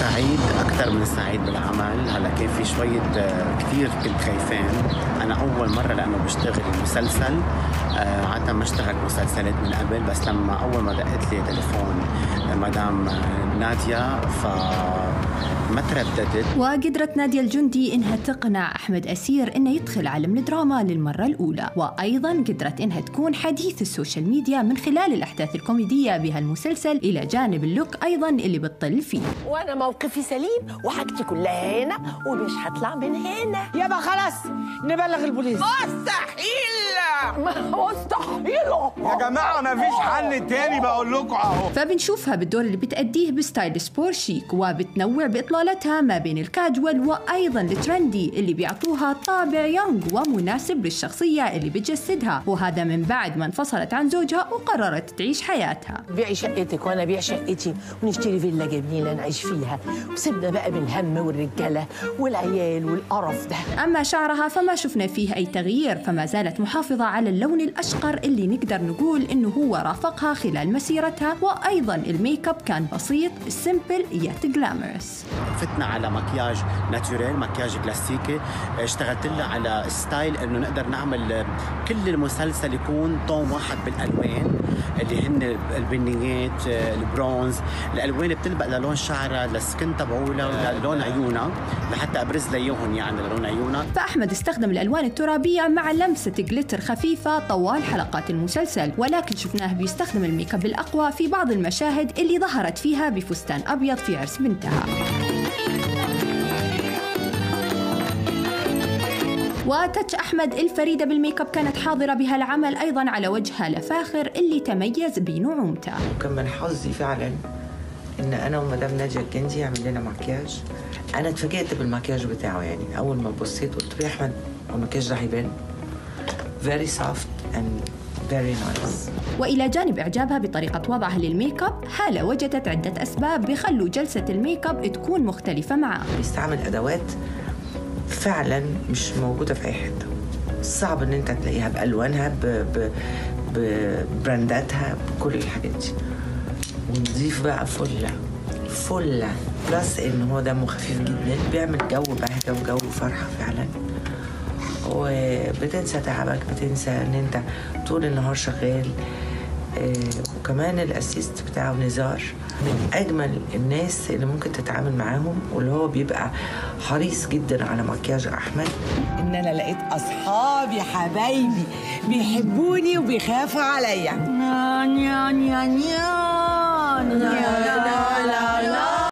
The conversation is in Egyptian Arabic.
سعيد اكثر من سعيد بالعمل هلا كان في شويه آه، كثير كنت خايفان انا اول مره لانه بشتغل مسلسل آه، عاده ما اشتغل مسلسلات من قبل بس لما اول ما دقت لي تليفون مدام ناديه ف ما ترددت وقدرت نادية الجندي إنها تقنع أحمد أسير إنه يدخل عالم الدراما للمرة الأولى وأيضا قدرت إنها تكون حديث السوشيال ميديا من خلال الأحداث الكوميدية بهالمسلسل إلى جانب اللوك أيضا اللي بتطل فيه وانا موقفي سليم وحاجتي كلها هنا ومش هطلع من هنا يابا خلاص نبلغ البوليس مستحيل مستحيل يا جماعه مفيش حل تاني بقول لكم اهو فبنشوفها بالدور اللي بتأديه بستايل سبور شيك وبتنوع بإطلالتها ما بين الكاجوال وأيضا الترندي اللي بيعطوها طابع يونغ ومناسب للشخصية اللي بتجسدها وهذا من بعد ما انفصلت عن زوجها وقررت تعيش حياتها بيعي شقتك وانا بيع شقتي ونشتري فيلا جميله نعيش فيها وسيبنا بقى من الهم والرجاله والعيال والقرف ده أما شعرها فما شفنا فيه أي تغيير فما زالت محافظة على اللون الأشقر اللي نقدر نقول إنه هو رافقها خلال مسيرتها وأيضا الميك اب كان بسيط سيمبل يت جلامرس فتنا على مكياج ناتوريل مكياج كلاسيكي اشتغلت لها على ستايل انه نقدر نعمل كل المسلسل يكون طون واحد بالالوان اللي هن البنيات البرونز الالوان بتلبق للون شعرها للسكن تبعولها للون عيونها لحتى ابرز لها اياهم يعني لون عيونها فأحمد استخدم الألوان الترابية مع لمسة جليتر خفيفة طوال حلقات المسلسل ولكن شفناه بيستخدم الميك اب الأقوى في بعض المشاهد اللي ظهرت فيها بفستان أبيض في عرس بنتها وتتش أحمد الفريدة بالميك اب كانت حاضرة بهالعمل أيضا على وجهها لفاخر اللي تميز بنعومته وكان من حظي فعلا ان انا ومدام ناديه الجندي يعمل لنا مكياج انا اتفاجئت بالمكياج بتاعه يعني اول ما بصيت قلت له يا احمد هو المكياج ده هيبان very soft and very nice وإلى جانب إعجابها بطريقة وضعها للميك اب هالة وجدت عدة أسباب بيخلوا جلسة الميك اب تكون مختلفة معاه بيستعمل ادوات فعلا مش موجوده في اي حته صعب ان انت تلاقيها بالوانها ب... ب... ببرانداتها بكل الحاجات دي ونضيف بقى فله فله بلس ان هو دمه خفيف جدا بيعمل جو بهجه وجو فرحه فعلا وبتنسى تعبك بتنسى ان انت طول النهار شغال آه، وكمان الاسيست بتاعه نزار من اجمل الناس اللي ممكن تتعامل معاهم واللي هو بيبقى حريص جدا على مكياج احمد ان انا لقيت اصحابي حبايبي بيحبوني وبيخافوا عليا نيا نيا نيا نيا نيا